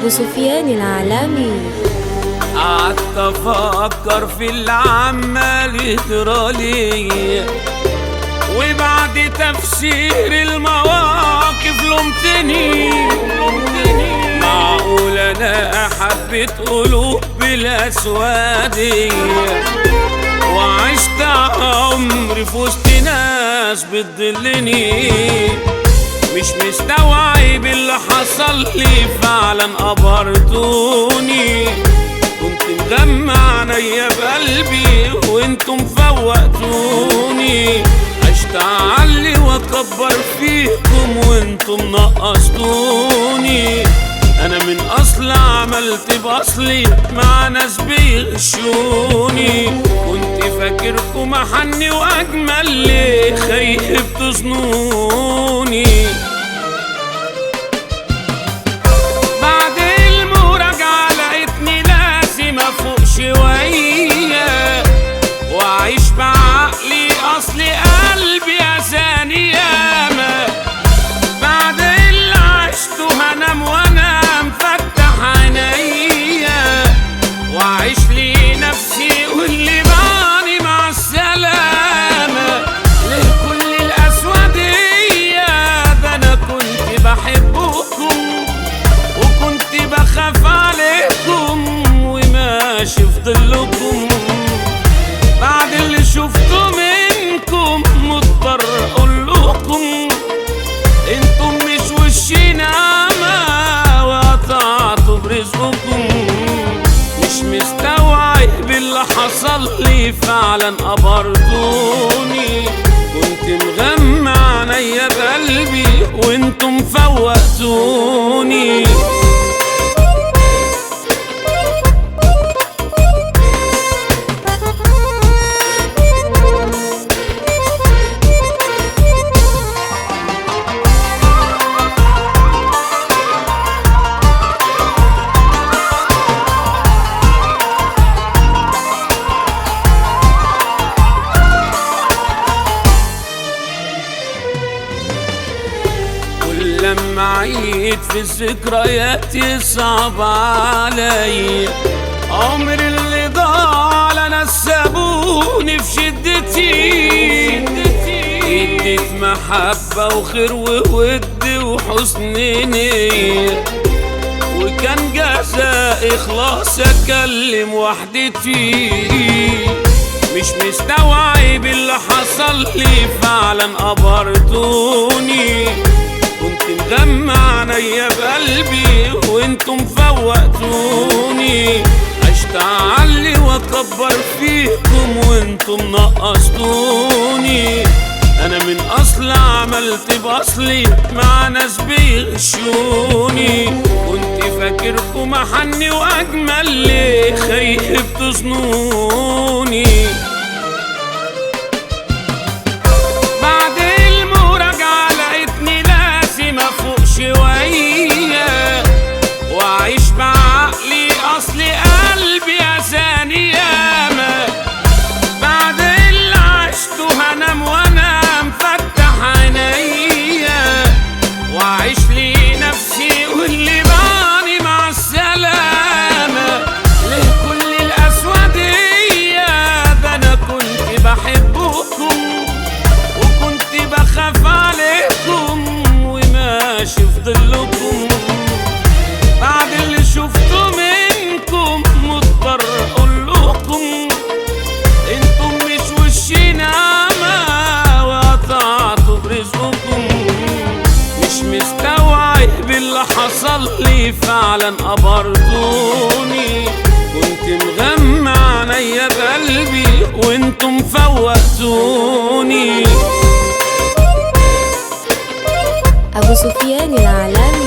أبو سفيان العالمي قعدت افكر في اللي عمال يجرالي وبعد تفسير المواقف لومتني معقول انا حبيت قلوب بالاسواد وعشت عمري في وسط ناس بتضلني مش مستوعب اللي حصل لي فعلا قبرتوني كنت مجمع عينيا بقلبي وانتم فوقتوني عشت اعلي واكبر فيكم وانتم نقصتوني انا من اصل عملت باصلي مع ناس بيغشوني كنت فاكركم احني واجمل ليه خايف تصنوني بعد المراجعة لقيتني لازم افوق شوية واعيش بعقلي اصل قلبي اذاني ياما بعد اللي عشته هنام وانا مفتح عينيا واعيش لي نفسي واللي بعني مع السلامة ليه كل الاسودية ده انا كنت بحبكم وكنت بخاف عليكم وماشي في ظلكم بعد اللي شفته منكم مضطر اقول لكم انتم مش وشينا ما وقطعتوا برزقكم مش مستوعب اللي حصل لي فعلا قبرتوني كنت مغمى عينيا بقلبي وانتم فوقتوني كل لما عيد في الذكريات يصعب علي عمر اللي ضاع على ناس سابوني في شدتي اديت محبة وخير وود وحسن نية وكان جزاء اخلاص اكلم وحدتي مش مستوعب اللي حصل لي فعلا قبرتوني كنت مجمع عينيا بقلبي وانتم فوقتوني عشت اعلي واكبر فيكم وانتم نقصتوني انا من اصل عملت باصلي مع ناس بيغشوني كنت فاكركم احني واجمل ليه خايف تصنوني بعد المراجعة لقيتني لازم افوق شوية واعيش بعقلي اصل قلبي اذاني ياما بعد اللي عشته هنام وانا مفتح عينيا واعيش لي نفسي واللي بعني مع السلامة ليه كل الاسودية ده انا كنت بحبكم وكنت بخاف عليكم وماشي في ظلكم بعد اللي شفته منكم مضطر اقول لكم انتم مش وشينا ما وقطعتوا برزقكم مش مستوعب اللي حصل لي فعلا قبرتوني كنت مغمى عينيا بقلبي وانتم فوقتوني أبو سفيان العالمي